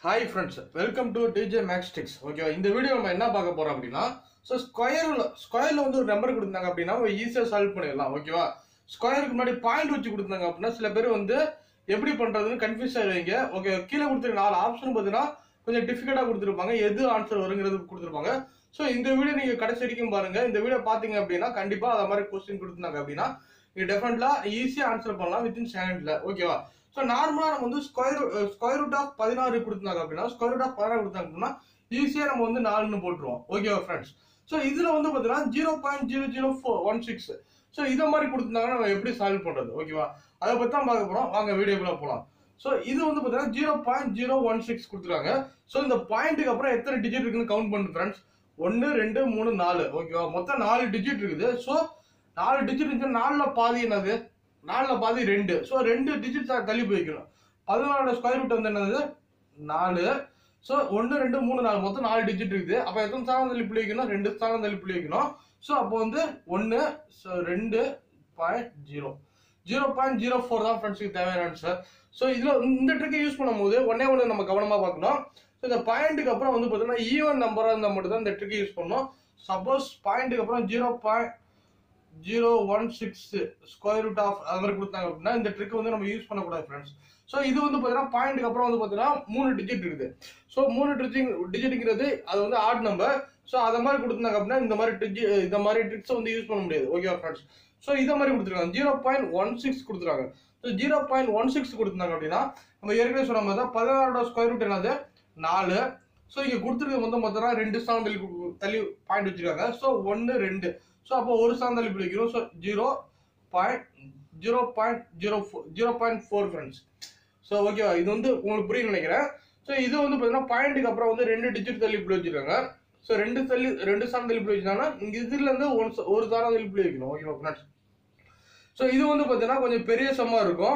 hi friends welcome to DJ மேக்ஸ்டிக்ஸ் ஓகேவா இந்த வீடியோ நம்ம என்ன பார்க்க போறோம் அப்படின்னா ஸோ ஸ்கொயர்ல ஸ்கொயர்ல வந்து ஒரு நம்பர் கொடுத்தாங்க அப்படின்னா ஈஸியாக சால்வ் பண்ணிடலாம் ஓகேவா ஸ்கொயருக்கு முன்னாடி பாயிண்ட் வச்சு கொடுத்தாங்க அப்படின்னா சில பேர் வந்து எப்படி பண்றதுன்னு கன்ஃபியூஸ் ஆயிடுவீங்க ஓகே கீழே கொடுத்துருக்க நாலு ஆப்ஷன் பார்த்தீங்கன்னா கொஞ்சம் டிஃபிகல்ட்டா கொடுத்துருப்பாங்க எது ஆன்சர் வருங்கிறது கொடுத்துருப்பாங்க ஸோ இந்த வீடியோ நீங்க கடைசி வரைக்கும் பாருங்க இந்த வீடியோ பாத்தீங்க அப்படின்னா கண்டிப்பா அத மாதிரி கொஸ்டின் கொடுத்தாங்க அப்படின்னா நீங்க டெஃபினெட்லா ஈஸியா ஆன்சர் பண்ணலாம் வித்தின் செகண்ட்ல ஓகேவா ஸோ நார்மலா நம்ம வந்து ஸ்கொயர் ஸ்கொயர் ரூட் ஆஃப் பதினாறு கொடுத்தாங்க அப்படின்னா ஸ்கொயர் ரூட் ஆஃப் பதினாறு கொடுத்தாங்க அப்படின்னா ஈஸியா நம்ம வந்து நாலுன்னு போட்டுருவோம் ஓகேவா ஃப்ரெண்ட்ஸ் ஸோ இதுல வந்து பாத்தீங்கன்னா zero point zero zero four one six so இதை மாதிரி கொடுத்துருந்தாங்கன்னா நம்ம எப்படி சால்வ் பண்றது ஓகேவா அதை பத்தி தான் பார்க்க போறோம் வாங்க வீடியோக்குள்ள போலாம் ஸோ இது வந்து பாத்தீங்கன்னா zero point zero one six கொடுத்துருக்காங்க ஸோ இந்த பாயிண்ட்டுக்கு அப்புறம் எத்தனை டிஜிட் இருக்குன்னு கவுண்ட் பண்ணு ஃப்ரெண்ட்ஸ் ஒன்று ரெண்டு மூணு நாலு ஓகேவா மொத்தம் நாலு டிஜிட் இருக்குது ஸோ நாலு டிஜிட் இருந்துச்சு நாலுல பாதி என்னது நாலுல பாதி ரெண்டு ஸோ ரெண்டு டிஜிட் தள்ளி போய்க்கணும் பதினாலோட ஸ்கொயர் ரூட் வந்து என்னது நாலு ஸோ ஒன்று ரெண்டு மூணு நாலு மொத்தம் நாலு டிஜிட் இருக்குது அப்போ எத்தனை ஸ்தானம் தள்ளி புள்ளி வைக்கணும் ரெண்டு ஸ்தானம் தள்ளி புள்ளி வைக்கணும் ஸோ அப்போ வந்து ஒன்று ஸோ ரெண்டு point zero zero point zero four தான் ஃப்ரெண்ட்ஸுக்கு தேவையான ஆன்சர் ஸோ இதில் இந்த ட்ரிக்கை யூஸ் பண்ணும்போது ஒன்னே ஒன்று நம்ம கவனமாக பார்க்கணும் ஸோ இந்த பாயிண்ட்டுக்கு அப்புறம் வந்து பார்த்தீங்கன்னா ஈவன் நம்பராக இருந்தால் மட்டும் தான் இந்த ட்ரிக்கை யூஸ் பண்ணணும் சப்போஸ் பாயிண்ட்டுக்கு அப்புறம் zero point zero one six square root of அது மாதிரி கொடுத்தாங்க அப்படின்னா இந்த ட்ரிக் வந்து நம்ம யூஸ் பண்ணக்கூடாது ஃப்ரெண்ட்ஸ் ஸோ இது வந்து பார்த்தீங்கன்னா பாயிண்ட்டுக்கு அப்புறம் வந்து பார்த்தீங்கன்னா மூணு டிஜிட் இருக்குது ஸோ மூணு டிஜிட் டிஜிட்டுங்கிறது அது வந்து ஆட் நம்பர் ஸோ அதை மாதிரி கொடுத்தாங்க அப்படின்னா இந்த மாதிரி டிஜி இந்த மாதிரி ட்ரிக்ஸ் வந்து யூஸ் பண்ண முடியாது ஓகேவா ஃப்ரெண்ட்ஸ் ஸோ இதை மாதிரி கொடுத்துருக்காங்க ஜீரோ பாயிண்ட் ஒன் சிக்ஸ் கொடுத்துருக்காங்க so zero point one six கொடுத்துருந்தாங்க அப்படின்னா நம்ம ஏற்கனவே சொன்ன மாதிரி தான் பதினாறோட ஸ்கொயர் ரூட் என்னது நாலு ஸோ இங்கே கொடுத்துருக்க வந்து பார்த்தோன்னா ரெண்டு ஸ்தானம் தள்ளி கு- தள்ளி பாயிண்ட் வச்சிருக்காங்க ஸோ ஒன்று ரெண்டு ஸோ அப்போ ஒரு ஸ்தானம் தள்ளி இப்படி வைக்கிறோம் so zero point zero point zero four zero point four friends so ஓகேவா இது வந்து உங்களுக்கு புரியும் நினைக்கிறேன் ஸோ இது வந்து பார்த்தீங்கன்னா பாயிண்ட்டுக்கு அப்புறம் வந்து ரெண்டு டிஜிட் தள்ளி இப்படி வச்சிருக்காங்க ஸோ ரெண்டு தள்ளி ரெண்டு ஸ்தானம் தள்ளி இப்படி வச்சிருக்காங்கன்னா இங்க இதுல இருந்து ஒரு ச- ஒரு ஸ்தானம் தள்ளி இப்படி வைக்கணும் ஓகேவா ஃப்ரெண்ட்ஸ் ஸோ இது வந்து பார்த்தீங்கன்னா கொஞ்சம் பெரிய சம்மா இருக்கும்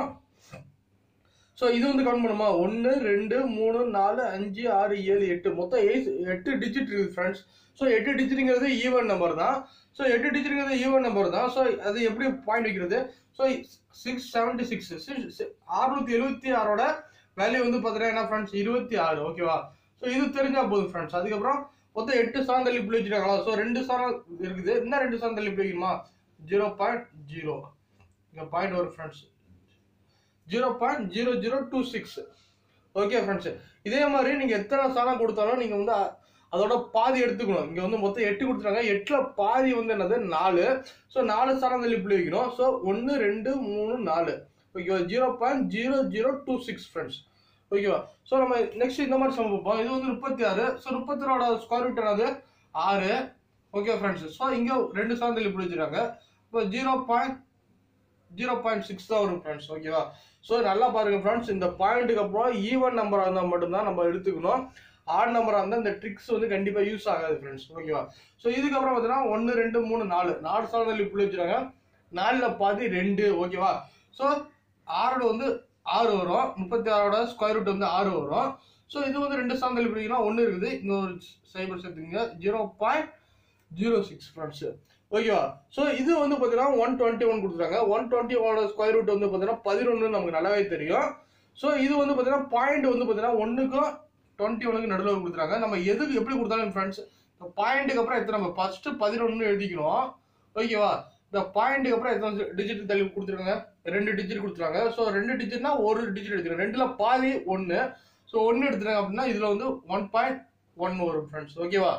ஸோ இது வந்து கவுண்ட் பண்ணுமா ஒன்று ரெண்டு மூணு நாலு அஞ்சு ஆறு ஏழு எட்டு மொத்தம் எயிட் எட்டு டிஜிட் இருக்குது ஃப்ரெண்ட்ஸ் ஸோ எட்டு டிஜிட்டுங்கிறது ஈவன் நம்பர் தான் ஸோ எட்டு டிஜிட்டுங்கிறது ஈவன் நம்பர் தான் ஸோ அது எப்படி பாயிண்ட் வைக்கிறது ஸோ சிக்ஸ் செவன்டி சிக்ஸ் அறுநூத்தி எழுபத்தி ஆறோட வேல்யூ வந்து பார்த்தீங்கன்னா என்ன ஃப்ரெண்ட்ஸ் இருபத்தி ஆறு ஓகேவா ஸோ இது தெரிஞ்சா போதும் ஃப்ரெண்ட்ஸ் அதுக்கப்புறம் மொத்தம் எட்டு ஸ்தானம் தள்ளி இப்படி வச்சிருக்காங்களா ஸோ ரெண்டு ஸ்தானம் இருக்குது இன்னும் ரெண்டு ஸ்தானம் தள்ளி இப்படி வைக்கணுமா ஜீரோ பாயிண்ட் ஜீரோ இங்கே பாயிண்ட் வரும் friends zero point zero zero two six okay friends இதே மாதிரி நீங்க எத்தனை ஸ்தானம் கொடுத்தாலும் நீங்க வந்து அ- அதோட பாதி எடுத்துக்கணும் இங்க வந்து மொத்தம் எட்டு கொடுத்துருக்காங்க எட்டுல பாதி வந்து என்னது நாலு ஸோ நாலு ஸ்தானம் தள்ளி இப்படி வைக்கணும் ஸோ ஒன்று ரெண்டு மூணு நாலு ஓகேவா zero point zero zero two six friends ஓகேவா ஸோ நம்ம நெக்ஸ்ட் இந்த மாதிரி சம் பார்ப்போம் இது வந்து முப்பத்தி ஆறு ஸோ முப்பத்தி ஆறோட ஸ்கொயர் ரூட் என்னது ஆறு ஓகே ஃப்ரெண்ட்ஸ் ஸோ இங்க ரெண்டு ஸ்தானம் தள்ளி இப்படி வச்சிருக்காங்க இப்போ zero point zero point six தான் வரும் ஃப்ரெண்ட்ஸ் ஓகேவா ஸோ நல்லா பாருங்க ஃப்ரெண்ட்ஸ் இந்த பாயிண்ட்டுக்கு அப்புறம் ஈவன் நம்பராக இருந்தால் மட்டும்தான் நம்ம எடுத்துக்கணும் ஆட் நம்பராக இருந்தால் இந்த ட்ரிக்ஸ் வந்து கண்டிப்பாக யூஸ் ஆகாது ஃப்ரெண்ட்ஸ் ஓகேவா ஸோ இதுக்கப்புறம் பார்த்தீங்கன்னா ஒன்று ரெண்டு மூணு நாலு நாலு சாதனை இப்படி வச்சுருக்காங்க நாலில் பாதி ரெண்டு ஓகேவா ஸோ ஆறோட வந்து ஆறு வரும் முப்பத்தி ஆறோட ஸ்கொயர் ரூட் வந்து ஆறு வரும் ஸோ இது வந்து ரெண்டு சாதனை இப்படிங்கன்னா ஒன்று இருக்குது இங்கே ஒரு சைபர் சேர்த்துங்க zero point zero six friends ஓகேவா ஸோ இது வந்து பார்த்தீங்கன்னா ஒன் டுவெண்ட்டி ஒன் கொடுத்துருக்காங்க ஒன் டுவெண்ட்டி ஒனோட ஸ்கொயர் ரூட் வந்து பார்த்தீங்கன்னா பதினொன்று நமக்கு நல்லாவே தெரியும் ஸோ இது வந்து பார்த்தீங்கன்னா பாயிண்ட் வந்து பார்த்தீங்கன்னா ஒன்றுக்கும் டுவெண்ட்டி ஒனுக்கு நடுவில் கொடுத்துருக்காங்க நம்ம எதுக்கு எப்படி கொடுத்தாலும் ஃப்ரெண்ட்ஸ் இந்த பாயிண்ட்டுக்கு அப்புறம் எத்தனை நம்ம ஃபர்ஸ்ட் பதினொன்று எழுதிக்கணும் ஓகேவா இந்த பாயிண்ட்டுக்கு அப்புறம் எத்தனை டிஜிட் தள்ளி கொடுத்துருக்காங்க ரெண்டு டிஜிட் கொடுத்துருக்காங்க ஸோ ரெண்டு டிஜிட்னா ஒரு டிஜிட் எடுத்துருக்காங்க ரெண்டுல பாதி ஒன்று ஸோ ஒன்று எடுத்துருக்காங்க அப்படின்னா இதில் வந்து ஒன் பாயிண்ட் ஒன் வரும் ஃப்ரெண்ட்ஸ் ஓகேவா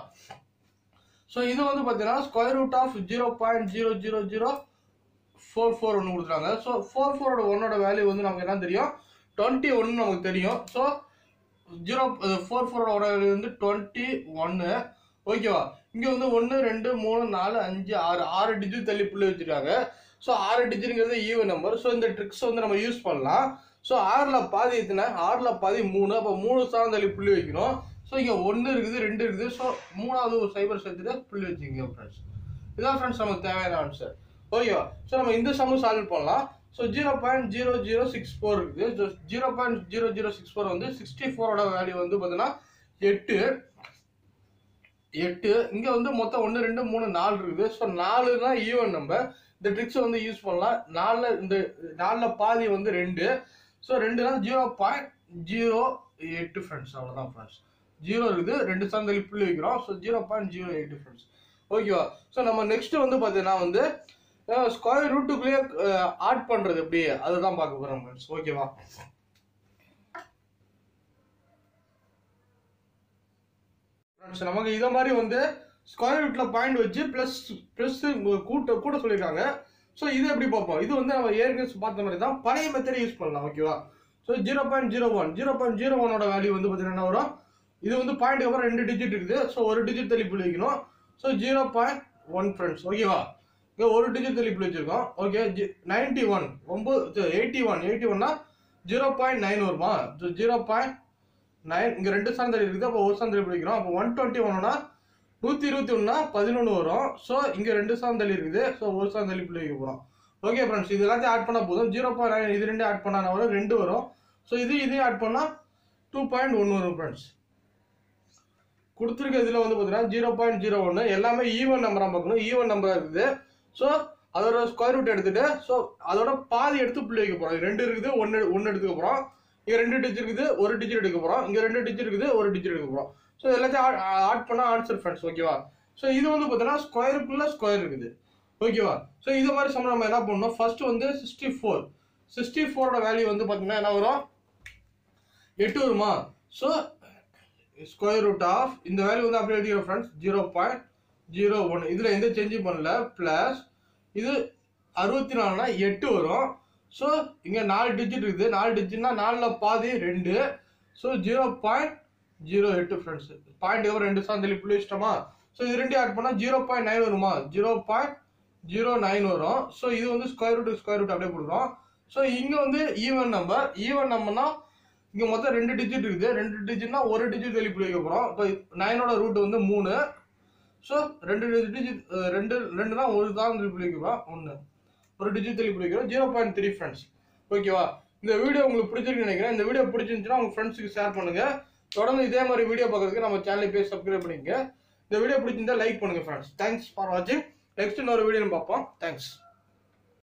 ஸோ இது வந்து பார்த்தீங்கன்னா square root of zero point zero zero zero four four ஒன்று கொடுத்துருக்காங்க ஸோ ஃபோர் ஃபோரோட ஒன்னோட வேல்யூ வந்து நமக்கு என்ன தெரியும் டுவெண்ட்டி ஒன்னு நமக்கு தெரியும் ஸோ ஜீரோ ஃபோர் ஃபோரோட வேல்யூ வந்து டுவெண்ட்டி ஒன்று ஓகேவா இங்கே வந்து ஒன்று ரெண்டு மூணு நாலு அஞ்சு ஆறு ஆறு டிஜிட் தள்ளி புள்ளி வச்சிருக்காங்க ஸோ ஆறு டிஜிட்ங்கிறது ஈவன் நம்பர் ஸோ இந்த ட்ரிக்ஸ் வந்து நம்ம யூஸ் பண்ணலாம் ஸோ ஆறில் பாதி எத்தனை ஆறில் பாதி மூணு அப்போ மூணு ஸ்தானம் தள்ளி புள்ளி வைக்கணும் ஸோ இங்கே ஒன்று இருக்குது ரெண்டு இருக்குது ஸோ மூணாவது ஒரு சைபர் சேர்த்துட்டு புள்ளி வச்சுக்கோங்க ஃப்ரெண்ட்ஸ் இதான் ஃப்ரெண்ட்ஸ் நமக்கு தேவையான ஆன்சர் ஓகேவா ஸோ நம்ம இந்த சம்மு சால்வ் பண்ணலாம் so zero point zero zero six four இருக்குது zero point zero zero six four வந்து சிக்ஸ்டி ஃபோரோட வேல்யூ வந்து பார்த்தீங்கன்னா எட்டு எட்டு இங்க வந்து மொத்தம் ஒன்று ரெண்டு மூணு நாலு இருக்குது ஸோ நாலு தான் ஈவன் நம்பர் இந்த ட்ரிக்ஸ் வந்து யூஸ் பண்ணலாம் நாலுல இந்த நாலுல பாதி வந்து ரெண்டு ஸோ ரெண்டு தான் ஜீரோ பாயிண்ட் ஜீரோ எட்டு ஃப்ரெண்ட்ஸ் அவ்வளோதான் ஃப்ரெண்ட்ஸ் ஜீரோ இருக்குது ரெண்டு சார்ந்தலி புள்ளி வைக்கிறோம் so zero point zero eight friends ஓகேவா ஸோ நம்ம நெக்ஸ்ட் வந்து பார்த்தீங்கன்னா வந்து ஸ்கொயர் ரூட்டுக்குள்ளேயே ஆட் பண்ணுறது எப்படி அதுதான் பார்க்க போகிறோம் ஃப்ரெண்ட்ஸ் ஓகேவா ஃப்ரெண்ட்ஸ் நமக்கு இதை மாதிரி வந்து ஸ்கொயர் ரூட்டில் பாயிண்ட் வச்சு ப்ளஸ் ப்ளஸ் கூட்ட கூட சொல்லியிருக்காங்க ஸோ இது எப்படி பார்ப்போம் இது வந்து நம்ம ஏற்கனவே பார்த்த மாதிரி தான் பழைய மெத்தடை யூஸ் பண்ணலாம் ஓகேவா so zero point zero one zero point zero ஒனோட வேல்யூ வந்து பார்த்தீங்கன்னா என்ன வரும் இது வந்து பாயிண்ட் அப்புறம் ரெண்டு டிஜிட் இருக்குது ஸோ ஒரு டிஜிட் தள்ளி புள்ளி வைக்கணும் so zero point one friends ஓகேவா இங்கே ஒரு டிஜிட் தள்ளி புள்ளி வச்சிருக்கோம் ஓகே நைன்டி ஒன் ஒம்பது எயிட்டி ஒன் எயிட்டி ஒன்னா ஜீரோ பாயிண்ட் நைன் வருமா ஸோ ஜீரோ பாயிண்ட் நைன் இங்கே ரெண்டு சாந்தல் இருக்குது அப்போ ஒரு சாந்தல் பிடிக்கிறோம் அப்போ ஒன் டுவெண்ட்டி ஒன்னா நூற்றி இருபத்தி ஒன்றா பதினொன்று வரும் ஸோ இங்கே ரெண்டு சாந்தல் இருக்குது ஸோ ஒரு சாந்தல் புள்ளி வைக்க போகிறோம் ஓகே ஃப்ரெண்ட்ஸ் இது எல்லாத்தையும் ஆட் பண்ணால் போதும் ஜீரோ பாயிண்ட் நைன் இது ரெண்டு ஆட் பண்ணால் வரும் ரெண்டு வரும் ஸோ இது இதையும் ஆட் பண்ணால் டூ பாயிண்ட் ஒன்று வரும் ஃப்ரெண்ட்ஸ் கொடுத்துருக்க இதில் வந்து பார்த்தீங்கன்னா ஜீரோ பாயிண்ட் ஜீரோ ஒன்று எல்லாமே ஈவன் நம்பராக பார்க்கணும் ஈவன் நம்பராக இருக்குது ஸோ அதோட ஸ்கொயர் ரூட் எடுத்துட்டு ஸோ அதோட பாதி எடுத்து புள்ளி வைக்க போகிறோம் ரெண்டு இருக்குது ஒன்று ஒன்று எடுத்துக்க போகிறோம் இங்கே ரெண்டு டிஜிட் இருக்குது ஒரு டிஜிட் எடுக்க போகிறோம் இங்கே ரெண்டு டிஜிட் இருக்குது ஒரு டிஜிட் எடுக்க போகிறோம் ஸோ எல்லாத்தையும் ஆட் பண்ணால் ஆன்சர் ஃப்ரெண்ட்ஸ் ஓகேவா ஸோ இது வந்து பார்த்தீங்கன்னா ஸ்கொயருக்குள்ள ஸ்கொயர் இருக்குது ஓகேவா ஸோ இது மாதிரி சமயம் நம்ம என்ன பண்ணணும் ஃபர்ஸ்ட் வந்து சிக்ஸ்டி ஃபோர் சிக்ஸ்டி ஃபோரோட வேல்யூ வந்து பார்த்தீங்கன்னா என்ன வரும் எட்டு வருமா ஸோ ஸ்கொயர் ரூட் ஆஃப் இந்த வேல்யூ வந்து அப்படியே எழுதிக்கிறோம் friends zero point zero one இதில் எந்த சேஞ்சும் பண்ணல ப்ளஸ் இது அறுபத்தி நாலுனா எட்டு வரும் ஸோ இங்கே நாலு டிஜிட் இருக்குது நாலு டிஜிட்னா நாலில் பாதி ரெண்டு ஸோ ஜீரோ பாயிண்ட் ஜீரோ எட்டு ஃப்ரெண்ட்ஸ் பாயிண்ட் எவ்வளோ ரெண்டு சாந்தலி புள்ளி வச்சிட்டோமா ஸோ இது ரெண்டு ஆட் பண்ணால் ஜீரோ பாயிண்ட் நைன் வருமா ஜீரோ பாயிண்ட் ஜீரோ நைன் வரும் ஸோ இது வந்து ஸ்கொயர் ரூட் ஸ்கொயர் ரூட் அப்படியே கொடுக்குறோம் ஸோ இங்கே வந்து ஈவன் நம்பர் ஈவன் நம்பர்னா இங்கே மொத்தம் ரெண்டு டிஜிட் இருக்குது ரெண்டு டிஜிட்னா ஒரு டிஜிட் வெளி புள்ளி வைக்க போகிறோம் இப்போ நைனோட ரூட் வந்து மூணு ஸோ ரெண்டு டிஜிட் ரெண்டு ரெண்டுனா ஒரு தான் வெளி புள்ளி வைக்கிறோம் ஒன்று ஒரு டிஜிட் வெளி புள்ளி வைக்கிறோம் ஜீரோ பாயிண்ட் த்ரீ ஃப்ரெண்ட்ஸ் ஓகேவா இந்த வீடியோ உங்களுக்கு பிடிச்சிருக்குன்னு நினைக்கிறேன் இந்த வீடியோ பிடிச்சிருந்துச்சுன்னா உங்கள் ஃப்ரெண்ட்ஸுக்கு ஷேர் பண்ணுங்க தொடர்ந்து இதே மாதிரி வீடியோ பார்க்கறதுக்கு நம்ம சேனலை போய் சப்ஸ்கிரைப் பண்ணிக்கங்க இந்த வீடியோ பிடிச்சிருந்தா லைக் பண்ணுங்க ஃப்ரெண்ட்ஸ் தேங்க்ஸ் ஃபார் வாட்சிங் நெக்ஸ்ட் இன்னொரு வீடியோ பார்ப்போம் தேங்க்ஸ்